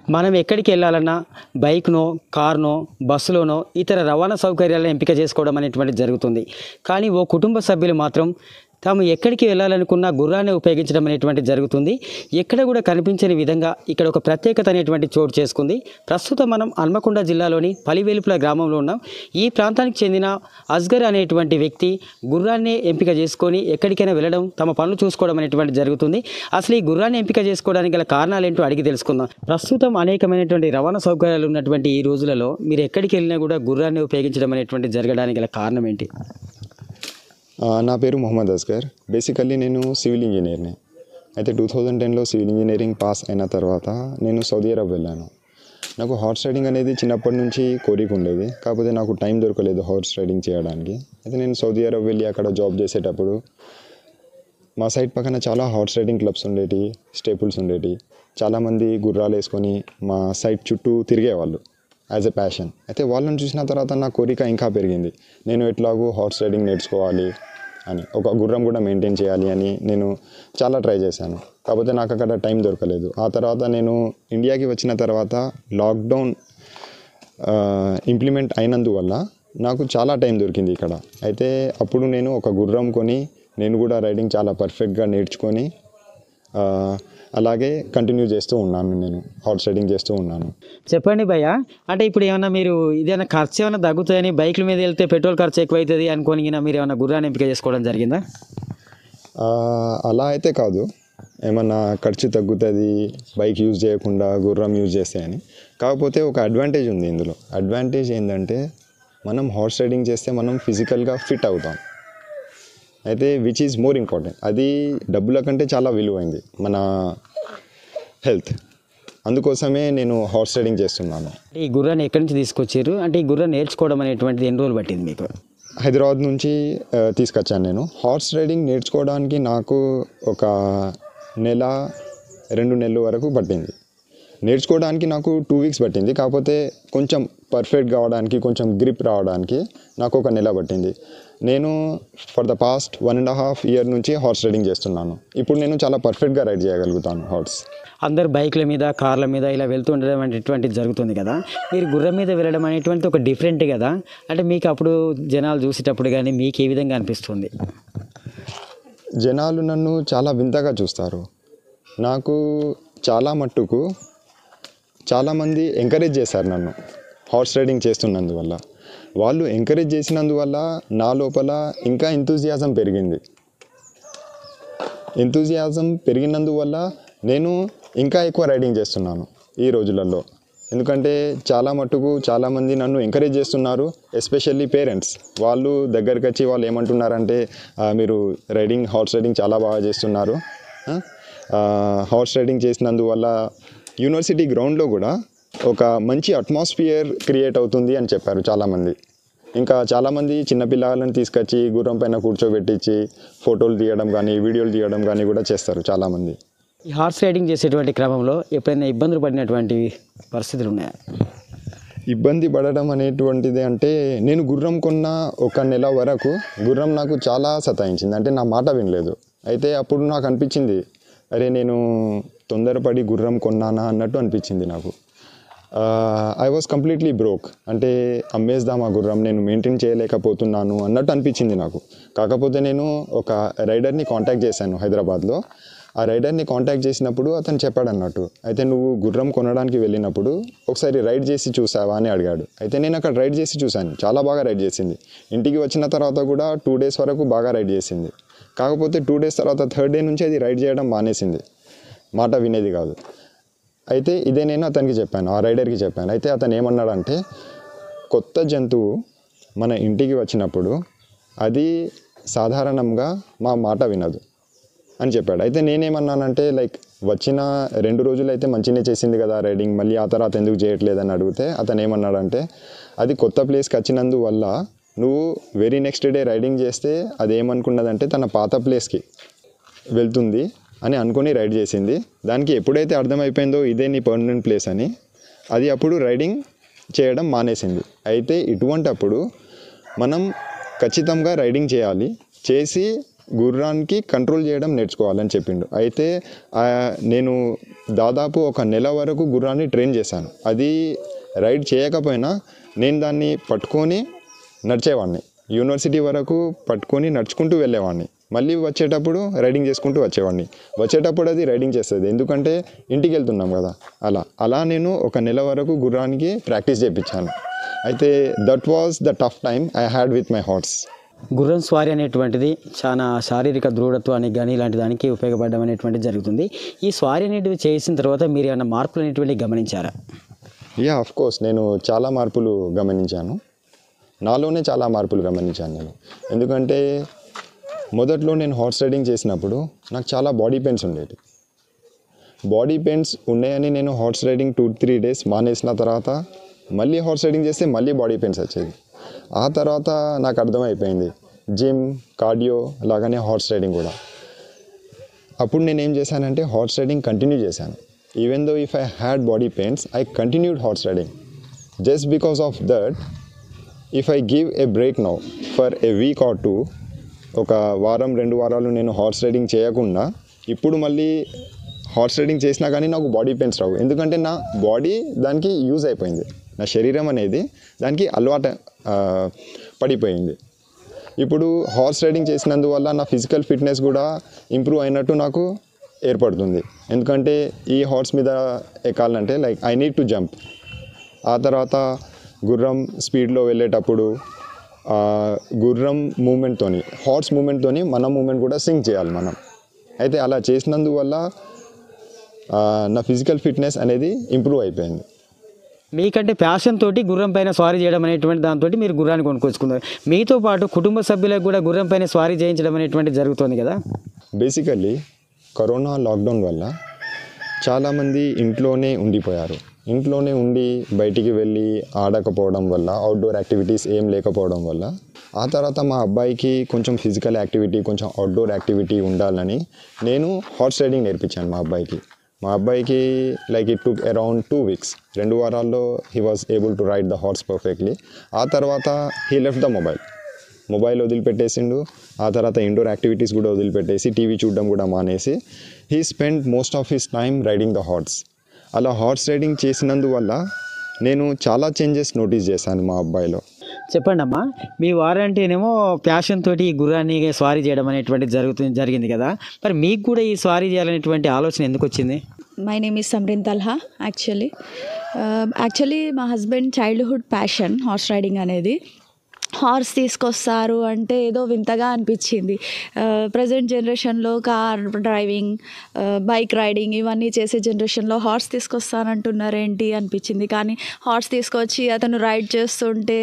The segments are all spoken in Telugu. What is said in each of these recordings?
మనం ఎక్కడికి వెళ్ళాలన్నా బైక్నో కార్నో బస్సులోనో ఇతర రవాణా సౌకర్యాలను ఎంపిక చేసుకోవడం అనేటువంటిది జరుగుతుంది కానీ ఓ కుటుంబ సభ్యులు మాత్రం తాము ఎక్కడికి వెళ్ళాలనుకున్న గుర్రాన్ని ఉపయోగించడం అనేటువంటి జరుగుతుంది ఎక్కడ కూడా కనిపించని విధంగా ఇక్కడ ఒక ప్రత్యేకత అనేటువంటి చోటు చేసుకుంది ప్రస్తుతం మనం హన్మకొండ జిల్లాలోని పలివేలుపుల గ్రామంలో ఉన్నాం ఈ ప్రాంతానికి చెందిన అస్గర్ అనేటువంటి వ్యక్తి గుర్రాన్ని ఎంపిక చేసుకొని ఎక్కడికైనా వెళ్ళడం తమ పనులు చూసుకోవడం అనేటువంటి జరుగుతుంది అసలు ఈ గుర్రాన్ని ఎంపిక చేసుకోవడానికి గల కారణాలు ఏంటో అడిగి తెలుసుకుందాం ప్రస్తుతం అనేకమైనటువంటి రవాణా సౌకర్యాలు ఉన్నటువంటి ఈ రోజులలో మీరు ఎక్కడికి వెళ్ళినా కూడా గుర్రాన్ని ఉపయోగించడం అనేటువంటి జరగడానికి గల కారణం ఏంటి ఆ, నా పేరు మొహమ్మద్ అస్గర్ బేసికల్లీ నేను సివిల్ ఇంజనీర్ని అయితే టూ థౌజండ్ టెన్లో సివిల్ ఇంజనీరింగ్ పాస్ అయిన తర్వాత నేను సౌదీ అరబ్ వెళ్ళాను నాకు హార్స్ రైడింగ్ అనేది చిన్నప్పటి నుంచి కోరిక ఉండేది కాకపోతే నాకు టైం దొరకలేదు హార్స్ రైడింగ్ చేయడానికి అయితే నేను సౌదీ అరబ్ వెళ్ళి అక్కడ జాబ్ చేసేటప్పుడు మా సైడ్ పక్కన చాలా హార్స్ రైడింగ్ క్లబ్స్ ఉండేటి స్టేపుల్స్ ఉండేటి చాలామంది గుర్రాలు వేసుకొని మా సైడ్ చుట్టూ తిరిగేవాళ్ళు యాజ్ ఎ ప్యాషన్ అయితే వాళ్ళని చూసిన తర్వాత నా కోరిక ఇంకా పెరిగింది నేను ఎట్లాగో హార్స్ రైడింగ్ నేర్చుకోవాలి అని ఒక గుర్రం కూడా మెయింటైన్ చేయాలి అని నేను చాలా ట్రై చేశాను కాకపోతే నాకు అక్కడ టైం దొరకలేదు ఆ తర్వాత నేను ఇండియాకి వచ్చిన తర్వాత లాక్డౌన్ ఇంప్లిమెంట్ అయినందువల్ల నాకు చాలా టైం దొరికింది ఇక్కడ అయితే అప్పుడు నేను ఒక గుర్రం కొని నేను కూడా రైడింగ్ చాలా పర్ఫెక్ట్గా నేర్చుకొని ఆ, అలాగే కంటిన్యూ చేస్తూ ఉన్నాను నేను హార్స్ రైడింగ్ చేస్తూ ఉన్నాను చెప్పండి భయ్య అంటే ఇప్పుడు ఏమన్నా మీరు ఇదేమైనా ఖర్చు ఏమైనా తగ్గుతాయని బైక్ల మీద వెళ్తే పెట్రోల్ ఖర్చు ఎక్కువ అవుతుంది అనుకోని గిన మీరు ఏమైనా గుర్రాన్ని ఎంపిక చేసుకోవడం జరిగిందా ఆ, అలా అయితే కాదు ఏమన్నా ఖర్చు తగ్గుతుంది బైక్ యూజ్ చేయకుండా గుర్రం యూజ్ చేస్తే అని కాకపోతే ఒక అడ్వాంటేజ్ ఉంది ఇందులో అడ్వాంటేజ్ ఏంటంటే మనం హార్స్ రైడింగ్ చేస్తే మనం ఫిజికల్గా ఫిట్ అవుతాం అయితే విచ్ ఈజ్ మోర్ ఇంపార్టెంట్ అది డబ్బుల కంటే చాలా విలువైంది మన హెల్త్ అందుకోసమే నేను హార్స్ రైడింగ్ చేస్తున్నాను అంటే ఈ గుర్రాన్ని ఎక్కడి నుంచి తీసుకొచ్చారు అంటే ఈ గుర్రాన్ని నేర్చుకోవడం అనేటువంటిది ఎన్ని రోజులు పట్టింది మీకు హైదరాబాద్ నుంచి ఆ, తీసుకొచ్చాను నేను హార్స్ రైడింగ్ నేర్చుకోవడానికి నాకు ఒక నెల రెండు నెలల వరకు పట్టింది నేర్చుకోవడానికి నాకు టూ వీక్స్ పట్టింది కాకపోతే కొంచెం పర్ఫెక్ట్ కావడానికి కొంచెం గ్రిప్ రావడానికి నాకు ఒక నెల పట్టింది నేను for the past one and half year నుంచి హార్స్ రైడింగ్ చేస్తున్నాను ఇప్పుడు నేను చాలా పర్ఫెక్ట్గా రైడ్ చేయగలుగుతాను హార్స్ అందరు బైక్ల మీద కార్ల మీద ఇలా వెళ్తూ ఉండడం అనేటువంటిది జరుగుతుంది కదా మీరు గుర్రం మీద వెళ్ళడం అనేటువంటిది ఒక డిఫరెంట్ కదా అంటే మీకు అప్పుడు జనాలు చూసేటప్పుడు కానీ మీకు ఏ విధంగా అనిపిస్తుంది జనాలు నన్ను చాలా వింతగా చూస్తారు నాకు చాలా మట్టుకు చాలామంది ఎంకరేజ్ చేశారు నన్ను హార్స్ రైడింగ్ చేస్తున్నందువల్ల వాళ్ళు ఎంకరేజ్ చేసినందువల్ల నా లోపల ఇంకా ఎంతూజియాజం పెరిగింది ఎంతూజియాజం పెరిగినందువల్ల నేను ఇంకా ఎక్కువ రైడింగ్ చేస్తున్నాను ఈ రోజులలో ఎందుకంటే చాలా మట్టుకు చాలామంది నన్ను ఎంకరేజ్ చేస్తున్నారు ఎస్పెషల్లీ పేరెంట్స్ వాళ్ళు దగ్గరికి వచ్చి వాళ్ళు ఏమంటున్నారంటే "ఆ, మీరు రైడింగ్ హార్స్ రైడింగ్ చాలా బాగా చేస్తున్నారు హార్స్ రైడింగ్ చేసినందువల్ల యూనివర్సిటీ గ్రౌండ్లో కూడా ఒక మంచి అట్మాస్ఫియర్ క్రియేట్ అవుతుంది అని చెప్పారు చాలామంది ఇంకా చాలామంది చిన్నపిల్లలను తీసుకొచ్చి గుర్రం పైన కూర్చోబెట్టించి ఫోటోలు తీయడం కానీ వీడియోలు తీయడం కానీ కూడా చేస్తారు చాలామంది ఈ హార్స్ రైడింగ్ చేసేటువంటి క్రమంలో ఎప్పుడైనా ఇబ్బందులు పడినటువంటి పరిస్థితులు ఉన్నాయా ఇబ్బంది పడడం అనేటువంటిది అంటే నేను గుర్రం కొన్న ఒక నెల వరకు గుర్రం నాకు చాలా సతాయించింది అంటే నా మాట వినలేదు అయితే అప్పుడు నాకు అనిపించింది అరే నేను తొందరపడి గుర్రం కొన్నానా అన్నట్టు అనిపించింది నాకు ఐ వాజ్ కంప్లీట్లీ బ్రోక్ అంటే అమ్మేద్దాం ఆ గుర్రం నేను మెయింటైన్ చేయలేకపోతున్నాను అన్నట్టు అనిపించింది నాకు కాకపోతే నేను ఒక రైడర్ని కాంటాక్ట్ చేశాను హైదరాబాద్లో ఆ రైడర్ని కాంటాక్ట్ చేసినప్పుడు అతను చెప్పాడు అన్నట్టు అయితే నువ్వు గుర్రం కొనడానికి వెళ్ళినప్పుడు ఒకసారి రైడ్ చేసి చూసావా అని అడిగాడు అయితే నేను అక్కడ రైడ్ చేసి చూశాను చాలా బాగా రైడ్ చేసింది ఇంటికి వచ్చిన తర్వాత కూడా టూ డేస్ వరకు బాగా రైడ్ చేసింది కాకపోతే టూ డేస్ తర్వాత థర్డ్ డే నుంచి అది రైడ్ చేయడం మానేసింది మాట వినేది కాదు అయితే ఇదే నేను అతనికి చెప్పాను ఆ రైడర్కి చెప్పాను అయితే అతను ఏమన్నాడంటే కొత్త జంతువు మన ఇంటికి వచ్చినప్పుడు అది సాధారణంగా మా మాట వినదు అని చెప్పాడు అయితే నేనేమన్నానంటే లైక్ వచ్చిన రెండు రోజులు అయితే మంచిగానే చేసింది కదా రైడింగ్ మళ్ళీ ఆ తర్వాత ఎందుకు చేయట్లేదని అడిగితే అతను ఏమన్నాడంటే అది కొత్త ప్లేస్కి వచ్చినందువల్ల నువ్వు వెరీ నెక్స్ట్ డే రైడింగ్ చేస్తే అది ఏమనుకున్నదంటే తన పాత ప్లేస్కి వెళ్తుంది అని అనుకొని రైడ్ చేసింది దానికి ఎప్పుడైతే అర్థమైపోయిందో ఇదే నీ పర్మనెంట్ ప్లేస్ అని అది అప్పుడు రైడింగ్ చేయడం మానేసింది అయితే ఇటువంటప్పుడు మనం ఖచ్చితంగా రైడింగ్ చేయాలి చేసి గుర్రానికి కంట్రోల్ చేయడం నేర్చుకోవాలని చెప్పిండు అయితే ఆ, నేను దాదాపు ఒక నెల వరకు గుర్రాన్ని ట్రైన్ చేశాను అది రైడ్ చేయకపోయినా నేను దాన్ని పట్టుకొని నడిచేవాడిని యూనివర్సిటీ వరకు పట్టుకొని నడుచుకుంటూ వెళ్ళేవాడిని మళ్ళీ వచ్చేటప్పుడు రైడింగ్ చేసుకుంటూ వచ్చేవాడిని వచ్చేటప్పుడు అది రైడింగ్ చేస్తుంది ఎందుకంటే ఇంటికి వెళ్తున్నాం కదా అలా అలా నేను ఒక నెల వరకు గుర్రానికి ప్రాక్టీస్ చేయించాను అయితే that was the tough time I had with my horse గుర్రం స్వారీ అనేటువంటిది చాలా శారీరక దృఢత్వానికి కానీ ఇలాంటి దానికి ఉపయోగపడడం అనేటువంటిది జరుగుతుంది ఈ స్వారీ అనేటివి చేసిన తర్వాత మీరు ఏమైనా మార్పులు అనేటువంటివి గమనించారా యా ఆఫ్ కోర్స్ నేను చాలా మార్పులు గమనించాను నాలోనే చాలా మార్పులు గమనించాను నేను ఎందుకంటే మొదట్లో నేను హార్స్ రైడింగ్ చేసినప్పుడు నాకు చాలా బాడీ పెయిన్స్ ఉండేది బాడీ పెయిన్స్ ఉన్నాయని నేను horse riding two three days మానేసిన తర్వాత మళ్ళీ హార్స్ రైడింగ్ చేస్తే మళ్ళీ బాడీ పెయిన్స్ వచ్చేది ఆ తర్వాత నాకు అర్థమైపోయింది జిమ్ కార్డియో లాగానే హార్స్ రైడింగ్ కూడా అప్పుడు నేను ఏం చేశానంటే హార్స్ రైడింగ్ కంటిన్యూ చేశాను even though if I had body pains I continued horse riding just because of that if I give a break now for a week or two ఒక వారం రెండు వారాలు నేను హార్స్ రైడింగ్ చేయకుండా ఇప్పుడు మళ్ళీ హార్స్ రైడింగ్ చేసినా కానీ నాకు బాడీ పెయిన్స్ రావు ఎందుకంటే నా బాడీ దానికి యూజ్ అయిపోయింది నా శరీరం అనేది దానికి అలవాటు ఆ, పడిపోయింది ఇప్పుడు హార్స్ రైడింగ్ చేసినందువల్ల నా ఫిజికల్ ఫిట్నెస్ కూడా ఇంప్రూవ్ అయినట్టు నాకు ఏర్పడుతుంది ఎందుకంటే ఈ హార్స్ మీద ఎక్కాలంటే like I need to jump ఆ తర్వాత గుర్రం స్పీడ్లో వెళ్ళేటప్పుడు ఆ, గుర్రం మూమెంట్తోని హార్స్ మూమెంట్తోని మన మూమెంట్ కూడా సింక్ చేయాలి మనం అయితే అలా చేసినందువల్ల ఆ, నా ఫిజికల్ ఫిట్నెస్ అనేది ఇంప్రూవ్ అయిపోయింది మీకంటే ప్యాషన్ తోటి గుర్రం పైన స్వారీ చేయడం అనేటువంటి దాంతో మీరు గుర్రాన్ని కొనుక్కొచ్చుకున్నారు మీతో పాటు కుటుంబ సభ్యులకు కూడా గుర్రం పైన స్వారీ చేయించడం అనేటువంటి జరుగుతుంది కదా బేసికల్లీ కరోనా లాక్డౌన్ వల్ల చాలామంది ఇంట్లోనే ఉండిపోయారు ఇంట్లోనే ఉండి బయటికి వెళ్ళి ఆడకపోవడం వల్ల అవుట్డోర్ యాక్టివిటీస్ ఏం లేకపోవడం వల్ల ఆ తర్వాత మా అబ్బాయికి కొంచెం ఫిజికల్ యాక్టివిటీ కొంచెం అవుట్డోర్ యాక్టివిటీ ఉండాలని నేను హార్స్ రైడింగ్ నేర్పించాను మా అబ్బాయికి మా అబ్బాయికి like it took around two weeks రెండు వారాల్లో he was able to ride the horse perfectly ఆ తర్వాత he left the mobile mobile వదిలిపెట్టేసిండు ఆ తర్వాత ఇండోర్ యాక్టివిటీస్ కూడా వదిలిపెట్టేసి టీవీ చూడడం కూడా మానేసి he spend most of his time riding the horse అలా హార్స్ రైడింగ్ చేసినందువల్ల నేను చాలా చేంజెస్ నోటీస్ చేశాను మా అబ్బాయిలో చెప్పండి అమ్మా మీ వారంటేనేమో ప్యాషన్ తోటి ఈ గుర్రాన్ని స్వారీ చేయడం అనేటువంటిది జరుగుతుంది జరిగింది కదా మరి మీకు కూడా ఈ స్వారీ చేయాలనేటువంటి ఆలోచన ఎందుకు వచ్చింది my name is Samreen Talha actually actually మా husband childhood passion horse riding అనేది హార్స్ తీసుకొస్తారు అంటే ఏదో వింతగా అనిపించింది ప్రజెంట్ జనరేషన్లో కార్ డ్రైవింగ్ బైక్ రైడింగ్ ఇవన్నీ చేసే జనరేషన్లో హార్స్ తీసుకొస్తానంటున్నారేంటి అనిపించింది కానీ హార్స్ తీసుకొచ్చి అతను రైడ్ చేస్తుంటే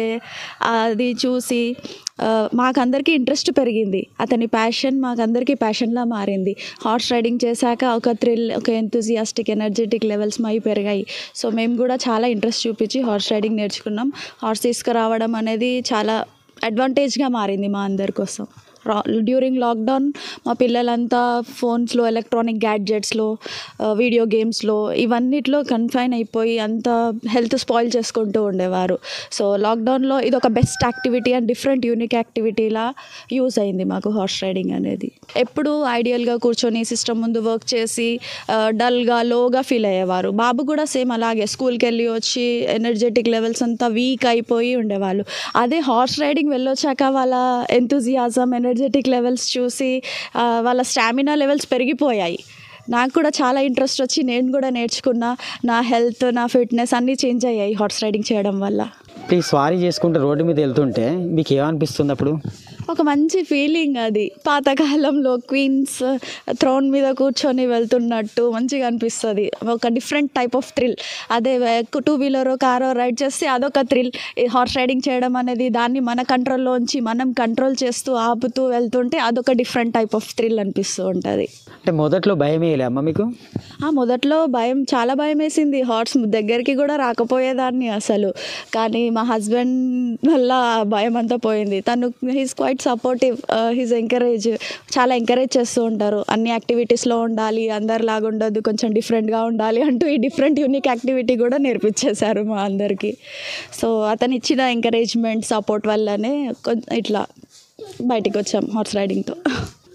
అది చూసి ఆ, మాకందరికీ ఇంట్రెస్ట్ పెరిగింది అతని ప్యాషన్ మాకందరికీ ప్యాషన్లా మారింది హార్స్ రైడింగ్ చేశాక ఒక థ్రిల్ ఒక ఎంతూజియాస్టిక్ ఎనర్జెటిక్ లెవెల్స్ మై పెరిగాయి సో మేము కూడా చాలా ఇంట్రెస్ట్ చూపించి హార్స్ రైడింగ్ నేర్చుకున్నాం హార్స్ తీసుకురావడం అనేది చాలా అడ్వాంటేజ్గా మారింది మా అందరి కోసం డ్యూరింగ్ లాక్డౌన్ మా పిల్లలంతా ఫోన్స్లో ఎలక్ట్రానిక్ గ్యాడ్జెట్స్లో వీడియో గేమ్స్లో ఇవన్నిట్లో కన్ఫైన్ అయిపోయి అంత హెల్త్ స్పాయిల్ చేసుకుంటూ ఉండేవారు సో లాక్డౌన్లో ఇది ఒక best activity and different unique యాక్టివిటీలా యూస్ అయింది మాకు హార్స్ రైడింగ్ అనేది ఎప్పుడు ఐడియల్గా కూర్చొని సిస్టమ్ ముందు వర్క్ చేసి డల్గా లోగా ఫీల్ అయ్యేవారు బాబు కూడా సేమ్ అలాగే స్కూల్కి వెళ్ళి వచ్చి ఎనర్జెటిక్ లెవెల్స్ అంతా వీక్ అయిపోయి ఉండేవాళ్ళు అదే హార్స్ రైడింగ్ వెళ్ళొచ్చాక వాళ్ళ ఎంతూజియాజం ఎనర్జెటిక్ లెవెల్స్ చూసి ఆ, వాళ్ళ స్టామినా లెవెల్స్ పెరిగిపోయాయి నాకు కూడా చాలా ఇంట్రెస్ట్ వచ్చి నేను కూడా నేర్చుకున్నా నా హెల్త్ నా ఫిట్నెస్ అన్నీ చేంజ్ అయ్యాయి హార్స్ రైడింగ్ చేయడం వల్ల ఇప్పుడు ఈ స్వారీ చేసుకుంటూ రోడ్డు మీద వెళ్తుంటే మీకు ఏమనిపిస్తుంది అప్పుడు ఒక మంచి ఫీలింగ్ అది పాతకాలంలో క్వీన్స్ థ్రోన్ మీద కూర్చొని వెళ్తున్నట్టు మంచిగా అనిపిస్తుంది ఒక డిఫరెంట్ టైప్ ఆఫ్ థ్రిల్ అదే టూ వీలర్ కారో రైడ్ చేస్తే అదొక థ్రిల్ హార్స్ రైడింగ్ చేయడం అనేది దాన్ని మన కంట్రోల్లోంచి మనం కంట్రోల్ చేస్తూ ఆపుతూ వెళ్తుంటే అదొక డిఫరెంట్ టైప్ ఆఫ్ థ్రిల్ అనిపిస్తూ ఉంటుంది అంటే మొదట్లో భయం వేయలే అమ్మ మీకు ఆ మొదట్లో భయం చాలా భయం వేసింది హార్ట్స్ దగ్గరికి కూడా రాకపోయేదాన్ని అసలు కానీ మా హస్బెండ్ వల్ల ఆ భయం అంతా పోయింది తను he's quite supportive he's encourage చాలా ఎంకరేజ్ చేస్తూ ఉంటారు అన్ని యాక్టివిటీస్లో ఉండాలి అందరిలాగా ఉండదు కొంచెం డిఫరెంట్గా ఉండాలి అంటూ ఈ డిఫరెంట్ యూనిక్ యాక్టివిటీ కూడా నేర్పించేశారు మా అందరికీ సో అతను ఇచ్చిన ఎంకరేజ్మెంట్ సపోర్ట్ వల్లనే కొం- ఇట్లా బయటికి వచ్చాం హార్స్ రైడింగ్తో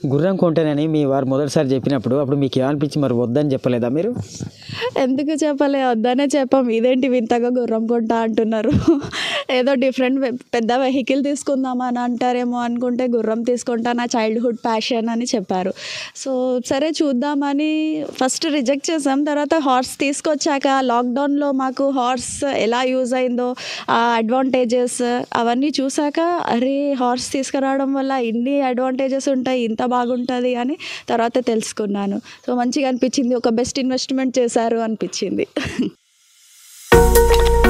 గుర్రం కొంటానని మీ వారు మొదటిసారి చెప్పినప్పుడు అప్పుడు మీకు ఏమనిపించి మరి వద్దని చెప్పలేదా మీరు ఎందుకు చెప్పలే వద్దనే చెప్పాం ఇదేంటి వింతగా గుర్రం కొంటా అంటున్నారు ఏదో డిఫరెంట్ పెద్ద వెహికల్ తీసుకుందామా అని అంటారేమో అనుకుంటే గుర్రం తీసుకుంటా నా చైల్డ్హుడ్ ప్యాషన్ అని చెప్పారు సో సరే చూద్దామని ఫస్ట్ రిజెక్ట్ చేసాం తర్వాత హార్స్ తీసుకొచ్చాక లాక్డౌన్లో మాకు హార్స్ ఎలా యూజ్ అయిందో ఆ అడ్వాంటేజెస్ అవన్నీ చూసాక అరే హార్స్ తీసుకురావడం వల్ల ఇన్ని అడ్వాంటేజెస్ ఉంటాయి ఇంత బాగుంటుంది అని తర్వాత తెలుసుకున్నాను సో మంచిగా అనిపించింది ఒక బెస్ట్ ఇన్వెస్ట్మెంట్ చేశారు అనిపించింది